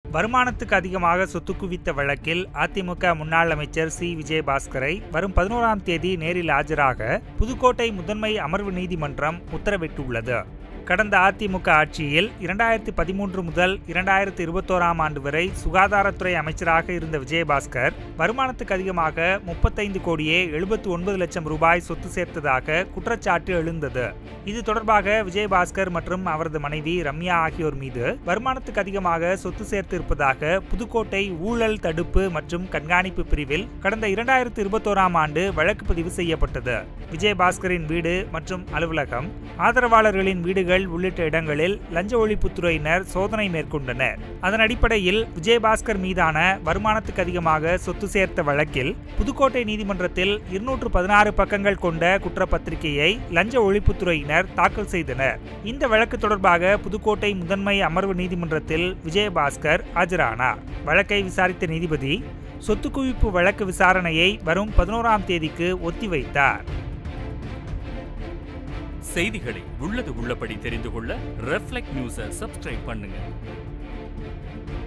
வருமானத்துக்கு அதிகமாக சொத்து குவித்த வழக்கில் அதிமுக முன்னாள் அமைச்சர் சி விஜயபாஸ்கரை வரும் பதினோராம் தேதி நேரில் ஆஜராக புதுக்கோட்டை முதன்மை அமர்வு நீதிமன்றம் உத்தரவிட்டுள்ளது கடந்த அதிமுக ஆட்சியில் இரண்டாயிரத்தி பதிமூன்று முதல் இரண்டாயிரத்தி இருபத்தோராம் ஆண்டு வரை சுகாதாரத்துறை அமைச்சராக இருந்த விஜயபாஸ்கர் வருமானத்துக்கு அதிகமாக முப்பத்தைந்து கோடியே எழுபத்தி ஒன்பது லட்சம் ரூபாய் சொத்து சேர்த்ததாக குற்றச்சாட்டு எழுந்தது இது தொடர்பாக விஜயபாஸ்கர் மற்றும் அவரது மனைவி ரம்யா ஆகியோர் மீது வருமானத்துக்கு அதிகமாக சொத்து சேர்த்து இருப்பதாக புதுக்கோட்டை ஊழல் தடுப்பு மற்றும் கண்காணிப்பு பிரிவில் கடந்த இரண்டாயிரத்தி இருபத்தோராம் ஆண்டு வழக்கு பதிவு செய்யப்பட்டது விஜயபாஸ்கரின் வீடு மற்றும் அலுவலகம் ஆதரவாளர்களின் வீடுகள் உள்ளிட்ட இடங்களில் லஞ்ச ஒழிப்புத்துறையினர் சோதனை மேற்கொண்டனர் அதன் அடிப்படையில் விஜயபாஸ்கர் மீதான வருமானத்துக்கு அதிகமாக சொத்து சேர்த்த வழக்கில் புதுக்கோட்டை நீதிமன்றத்தில் இருநூற்று பதினாறு பக்கங்கள் கொண்ட குற்றப்பத்திரிகையை லஞ்ச ஒழிப்புத்துறையினர் தாக்கல் செய்தனர் இந்த வழக்கு தொடர்பாக புதுக்கோட்டை முதன்மை அமர்வு நீதிமன்றத்தில் விஜயபாஸ்கர் ஆஜரானார் வழக்கை விசாரித்த நீதிபதி சொத்து குவிப்பு வழக்கு விசாரணையை வரும் பதினோராம் தேதிக்கு ஒத்திவைத்தார் செய்திகளை உள்ளது உள்ளபடி தெரிந்து கொள்ள ரெஃப்ளெக்ட் நியூஸை சப்ஸ்கிரைப் பண்ணுங்க